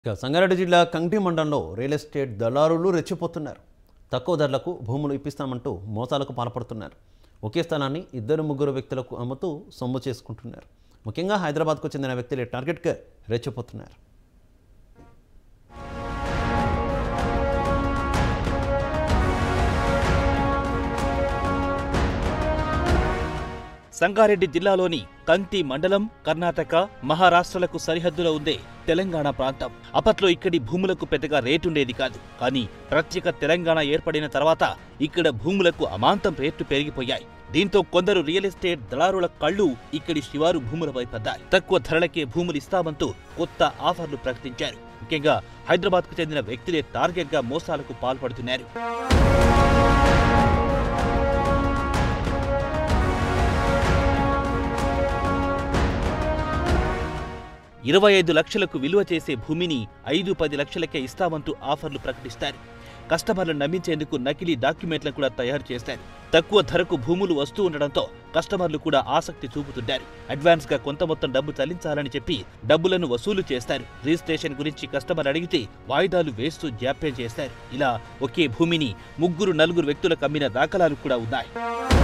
ఇక సంగారెడ్డి జిల్లా కంగ్టి మండలంలో రియల్ ఎస్టేట్ దళారులు రెచ్చిపోతున్నారు తక్కువ ధరలకు భూములు ఇప్పిస్తామంటూ మోసాలకు పాల్పడుతున్నారు ఒకే స్థలాన్ని ఇద్దరు ముగ్గురు వ్యక్తులకు అమ్ముతూ సొమ్ము చేసుకుంటున్నారు ముఖ్యంగా హైదరాబాద్కు చెందిన వ్యక్తులే టార్గెట్గా రెచ్చిపోతున్నారు సంగారెడ్డి జిల్లాలోని కంటి మండలం కర్ణాటక మహారాష్ట్రలకు సరిహద్దులో ఉందే తెలంగాణ ప్రాంతం అప్పట్లో ఇక్కడి భూములకు పెద్దగా రేటుండేది కాదు కానీ ప్రత్యేక తెలంగాణ ఏర్పడిన తర్వాత ఇక్కడ భూములకు అమాంతం రేట్లు పెరిగిపోయాయి దీంతో కొందరు రియల్ ఎస్టేట్ దళారుల కళ్ళు ఇక్కడి శివారు భూములపై పడ్డాయి తక్కువ ధరలకే భూములు ఇస్తామంటూ కొత్త ఆఫర్లు ప్రకటించారు ముఖ్యంగా హైదరాబాద్కు చెందిన వ్యక్తులే టార్గెట్గా మోసాలకు పాల్పడుతున్నారు ఇరవై ఐదు లక్షలకు విలువ చేసే భూమిని ఐదు పది లక్షలకే ఇస్తామంటూ ఆఫర్లు ప్రకటిస్తారు కస్టమర్లను నమ్మించేందుకు నకిలీ డాక్యుమెంట్లను కూడా తయారు చేస్తారు తక్కువ ధరకు భూములు వస్తూ ఉండడంతో కస్టమర్లు కూడా ఆసక్తి చూపుతుంటారు అడ్వాన్స్ గా కొంత మొత్తం డబ్బు చెల్లించాలని చెప్పి డబ్బులను వసూలు చేస్తారు రిజిస్ట్రేషన్ గురించి కస్టమర్ అడిగితే వాయిదాలు వేస్తూ జాప్యం చేస్తారు ఇలా ఒకే భూమిని ముగ్గురు నలుగురు వ్యక్తులకు అమ్మిన దాఖలాలు కూడా ఉన్నాయి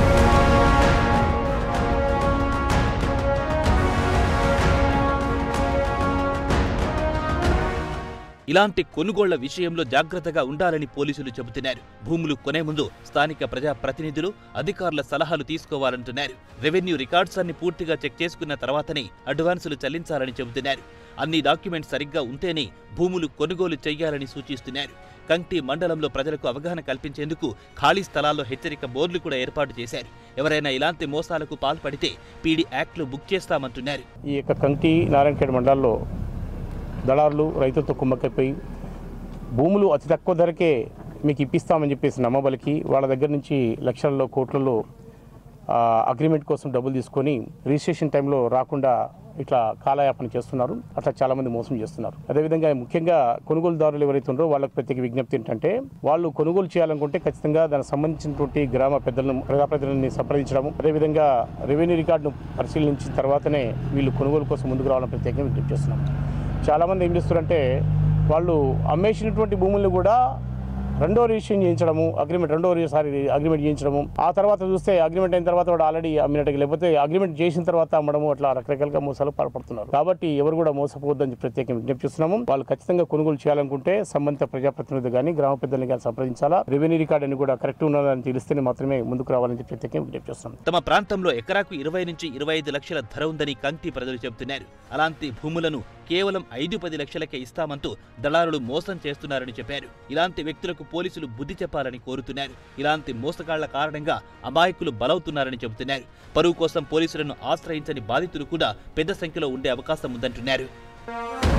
ఇలాంటి కొనుగోళ్ల విషయంలో జాగ్రత్తగా ఉండాలని పోలీసులు చెబుతున్నారు భూములు కొనే ముందు స్థానిక ప్రజా ప్రతినిధులు అధికారుల సలహాలు తీసుకోవాలంటున్నారు రెవెన్యూ రికార్డ్స్ అన్ని పూర్తిగా చెక్ చేసుకున్న తర్వాతనే అడ్వాన్సులు చెల్లించాలని చెబుతున్నారు అన్ని డాక్యుమెంట్స్ సరిగ్గా ఉంటేనే భూములు కొనుగోలు చేయాలని సూచిస్తున్నారు కంటి మండలంలో ప్రజలకు అవగాహన కల్పించేందుకు ఖాళీ స్థలాల్లో హెచ్చరిక బోర్డులు కూడా ఏర్పాటు చేశారు ఎవరైనా ఇలాంటి మోసాలకు పాల్పడితే పీడీ యాక్ట్లు బుక్ చేస్తామంటున్నారు ఈ యొక్క కంకి నారాయణఖేడ్ మండలాల్లో దళారులు రైతులతో కుమ్మక్కైపోయి భూములు అతి తక్కువ ధరకే మీకు ఇప్పిస్తామని చెప్పేసి నమ్మబలికి వాళ్ళ దగ్గర నుంచి లక్షల్లో కోట్లలో ఆ, అగ్రిమెంట్ కోసం డబ్బులు తీసుకొని రిజిస్ట్రేషన్ టైంలో రాకుండా ఇట్లా కాలయాపన చేస్తున్నారు అట్లా చాలా మంది మోసం చేస్తున్నారు అదేవిధంగా ముఖ్యంగా కొనుగోలుదారులు ఎవరైతే ఉన్నారో వాళ్ళకి ప్రత్యేక విజ్ఞప్తి ఏంటంటే వాళ్ళు కొనుగోలు చేయాలనుకుంటే ఖచ్చితంగా దానికి సంబంధించినటువంటి గ్రామ పెద్దలను ప్రజాప్రతినిధులని సంప్రదించడం అదేవిధంగా రెవెన్యూ రికార్డును పరిశీలించిన తర్వాతనే వీళ్ళు కొనుగోలు కోసం ముందుకు రావాలని ప్రత్యేకంగా విజ్ఞప్తి చేస్తున్నాం చాలామంది ఏం చేస్తారంటే వాళ్ళు అమ్మేసినటువంటి భూములను కూడా రెండో రిజిస్ట్రేషన్ చేయించడము అగ్రిమెంట్ రెండోసారి అగ్రిమెంట్ చేయించడము ఆ తర్వాత చూస్తే అగ్రిమెంట్ అయిన తర్వాత వాడు ఆల్రెడీ అమ్మినట్టుగా లేకపోతే అగ్రిమెంట్ చేసిన తర్వాత అమ్మడము అట్లా రకరకాలుగా మోసాలు పాల్పడుతున్నారు కాబట్టి ఎవరు కూడా మోసపోవద్దని చెప్పి ప్రత్యేకంగా విజ్ఞప్తి చేస్తున్నాము వాళ్ళు ఖచ్చితంగా కొనుగోలు చేయాలనుకుంటే సంబంధిత ప్రజాప్రతినిధి కానీ గ్రామ పెద్దల్ని కానీ సంప్రదించాలా రెవెన్యూ రికార్డు అని కూడా కరెక్ట్ ఉన్నదని తెలిస్తేనే మాత్రమే ముందుకు రావాలని చెప్పి ప్రత్యేకంగా విజ్ఞప్తి చేస్తున్నాం తమ ప్రాంతంలో ఎకరాకు ఇరవై నుంచి ఇరవై ఐదు లక్షల ధర ఉందని కంటి ప్రజలు చెబుతున్నారు అలాంటి భూములను కేవలం ఐదు పది లక్షలకే ఇస్తామంటూ దళారులు మోసం చేస్తున్నారని చెప్పారు ఇలాంటి వ్యక్తులకు పోలీసులు బుద్ధి చెప్పాలని కోరుతున్నారు ఇలాంటి మోసగాళ్ల కారణంగా అమాయకులు బలవుతున్నారని చెబుతున్నారు పరువు కోసం పోలీసులను ఆశ్రయించని బాధితులు కూడా పెద్ద సంఖ్యలో ఉండే అవకాశం ఉందంటున్నారు